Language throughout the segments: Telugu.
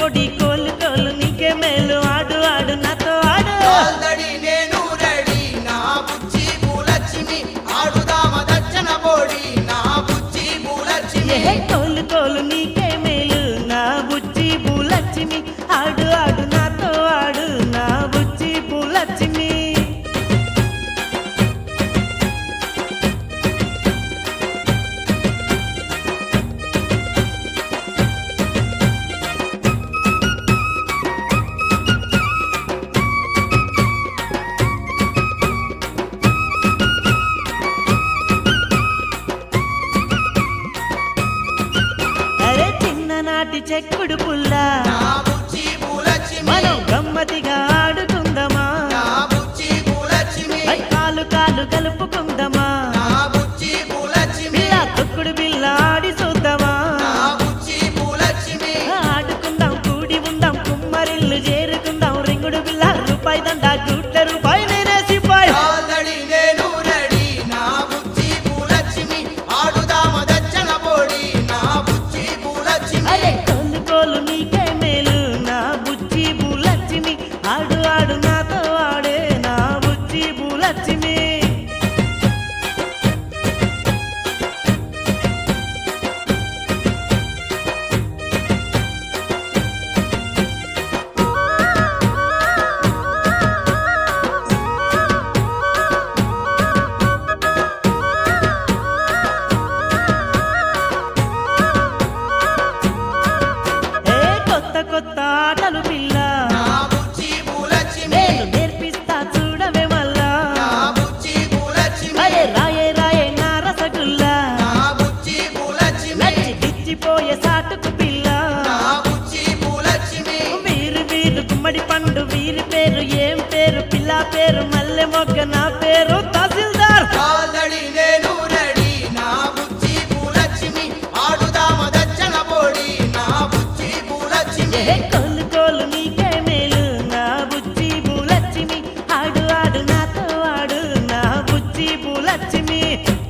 పొడి కోలు కోలు నీకే మేలు ఆడు ఆడు నాతో ఆడు ఆల్రెడీ నేను రెడీ నా బుచ్చి భూలక్ష్మి ఆడుదామ దచ్చన బోడి నా బుచ్చి భూలక్ష్మి ఏ కోలు కోలు నీకే మేలు నా బుజ్జి భూలక్ష్మి ఆడు ఆడు నాతో ఆడు నా బుజ్జి భూలక్ష్మి అరే చిన్ననాటి చెక్కుడు పుల్ల నా బుచ్చి భూలక్ష్మి మనం గమ్మతిగా ఆడుకుందామా నా బుచ్చి భూలక్ష్మి ఐ కాలు కాలు కలుపుకుందామా నా బుచ్చి భూలక్ష్మి పిల్ల తొక్కుడు బిల్ల ఆడి చూద్దామా నా బుచ్చి భూలక్ష్మి ఆడుకుందాం కూడి ఉందాం కుమ్మరిల్లు చేరుకుందాం రింగుడు బిల్ల రూపాయి దండ గుట్ల రూపాయి నేనేసిపోయి ఆల్రెడీ నేను రెడీ నా బుచ్చి భూలక్ష్మి ఆడుదామ దచ్చన బోడి నా బుచ్చి భూలక్ష్మి అరే కోలు కోలు నీకే మేలు నా బుజ్జి భూలక్ష్మి ఆడు ఆడు నాతో ఆడే నా బుజ్జి భూలక్ష్మి ఏ కొత్త కొత్త ఆటలు పిల్ల నా బుచ్చి భూలక్ష్మి నేను నేర్పిస్తా చూడవే మళ్ళా నా బుచ్చి భూలక్ష్మి అరే రాయే రాయే నా రసగుల్లా నా బుచ్చి భూలక్ష్మి నచ్చి గిచ్చిపోయే సాటుకు పిల్ల నా బుచ్చి భూలక్ష్మి వీరు వీరు గుమ్మడి పండు వీరి పేరు ఏం పేరు పిల్ల పేరు మల్లె మొగ్గ నా పేరు తహసీల్దార్ ఆల్రెడీ నేను రెడీ నా బుచ్చి భూలక్ష్మి ఆడుదామ దచ్చన బోడి నా బుచ్చి భూలక్ష్మి ఏ కోలు కోలు నీకే మేలు నా బుజ్జి భూలక్ష్మి ఆడు ఆడు నాతో ఆడు నా బుజ్జి భూలక్ష్మి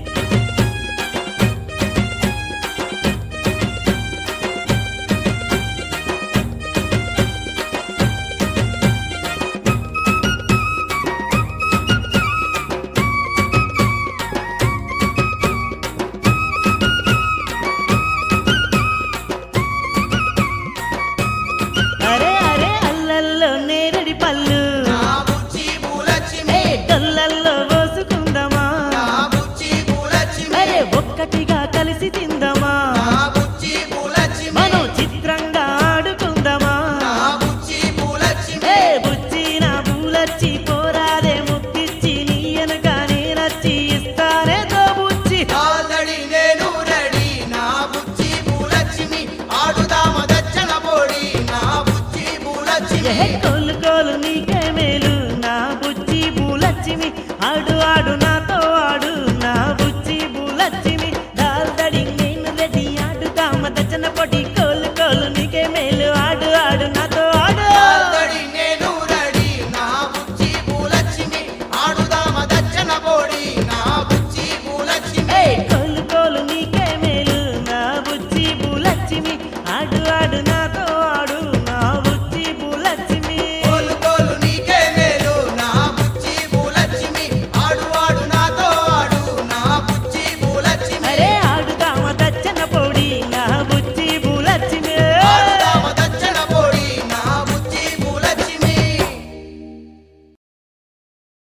అరే అరే అల్లల్లో నేరడి పళ్ళు నా బుచ్చి భూలక్ష్మి ఏ డొల్లల్లో పోసుకుందామా నా బుచ్చి భూలక్ష్మి అరే ఒక్కటిగా కలిసి తిందామా నా బుచ్చి భూలక్ష్మి మనం చిత్రంగా ఆడుకుందామా నా బుచ్చి భూలక్ష్మి ఏ బుజ్జి నా పూలచ్చి పోరాదే ముక్కిచ్చి నీ వెనక నేనచ్చి ఇస్తానే దో బుజ్జి ఆల్రెడీ నేను రెడీ నా బుచ్చి భూలక్ష్మి ఆడుదామ దచ్చన బోడి నా బుచ్చి భూలక్ష్మి ఏ కోలు